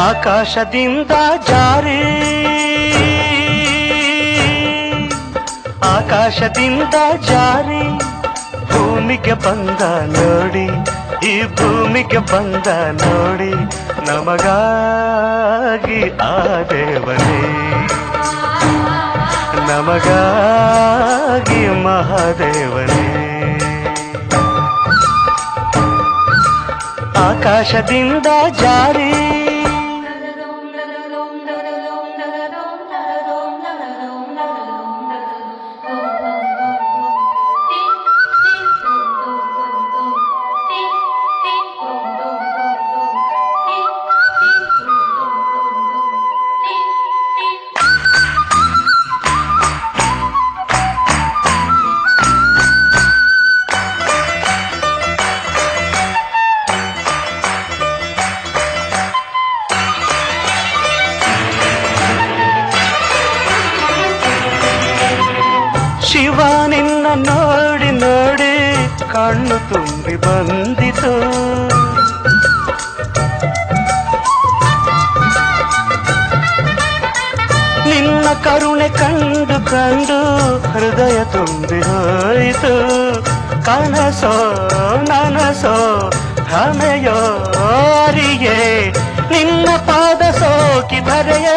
ಆಕಾಶದಿಂದ ಜಾರಿ ಆಕಾಶದಿಂದ ಜಾರಿ ಭೂಮಿಗೆ ಬಂದ ನೋಡಿ ಈ ಭೂಮಿಗೆ ಬಂದ ನೋಡಿ ನಮಗಾಗಿ ಆ ದೇವನೇ ನಮಗಾಗಿ ಮಹಾದೇವನೇ ಆಕಾಶದಿಂದ ಜಾರಿ ಶಿವ ನಿನ್ನ ನೋಡಿ ನೋಡಿ ಕಣ್ಣು ತುಂಬಿ ಬಂದಿತು ನಿನ್ನ ಕರುಣೆ ಕಂಡು ಕಂಡು ಹೃದಯ ತುಂಬಿ ಹೋಯಿತು ಕನಸೋ ನನಸೋ ಭ್ರಮೆಯೋ ಅರಿಯೇ ನಿನ್ನ ಪಾದ ಸೋಕಿದರೆಯೇ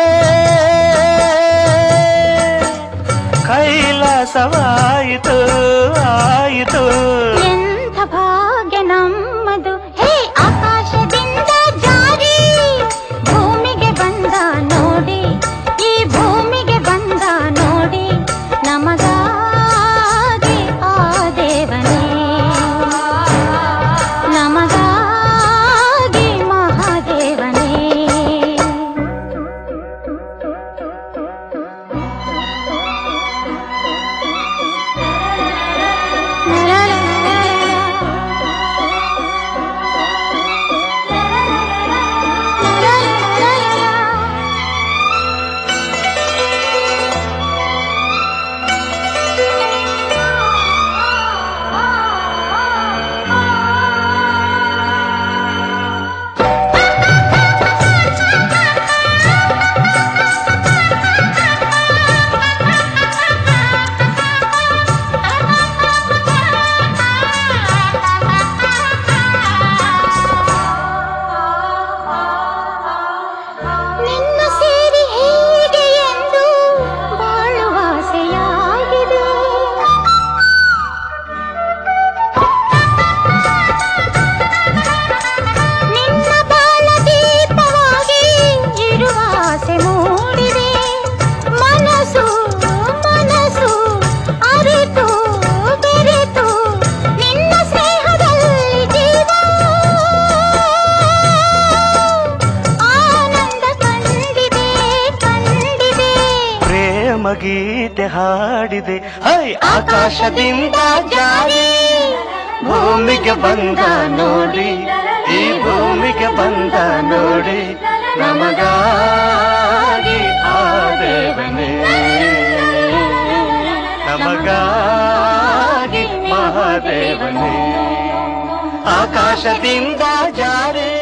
ಕೈಲಾಸವಾಯಿತು ಆಯಿತು ಎಂಥ ಭಾಗ್ಯ ನಮ್ಮದು ಹೇ ಆಕಾಶದಿಂದ ಜಾರಿ ಭೂಮಿಗೆ ಬಂದ ನೋಡಿ ಈ ಭೂಮಿಗೆ ಬಂದ ನೋಡಿ ನಮಗಾಗಿ ಆ ದೇವನೇ ನಮಗಾಗಿ ಮಹಾದೇವನೇ ನಿನ್ನ ಸೇರಿ ಹೇಗೆ ಎಂದು ಬಾಳುವ ಆಸೆಯಾಗಿದೆ ನಿನ್ನ ಬಾಳ ದೀಪವಾಗಿ ಇರುವ ಆಸೆ ಮೂಡಿದೆ ಮನಸ್ಸು ಮನಸ್ಸು ಅರಿತು ಬೆರೆತು ನಿನ್ನ ಸ್ನೇಹದಲ್ಲಿ ಜೀವ ಆನಂದ ಕಂಡಿದೆ ಕಂಡಿದೆ ಪ್ರೇಮ ಗೀತೆ ಹಾಡಿದೆ ಹೈ ಆಕಾಶದಿಂದ ಜಾರಿ ಭೂಮಿಗೆ ಬಂದ ನೋಡಿ ಈ ಭೂಮಿಗೆ ಬಂದ ನೋಡಿ ನಮಗಾಗಿ ಆ ದೇವನೇ ನಮಗಾಗಿ ಮಹಾದೇವನೇ ಆಕಾಶದಿಂದ ಜಾರಿ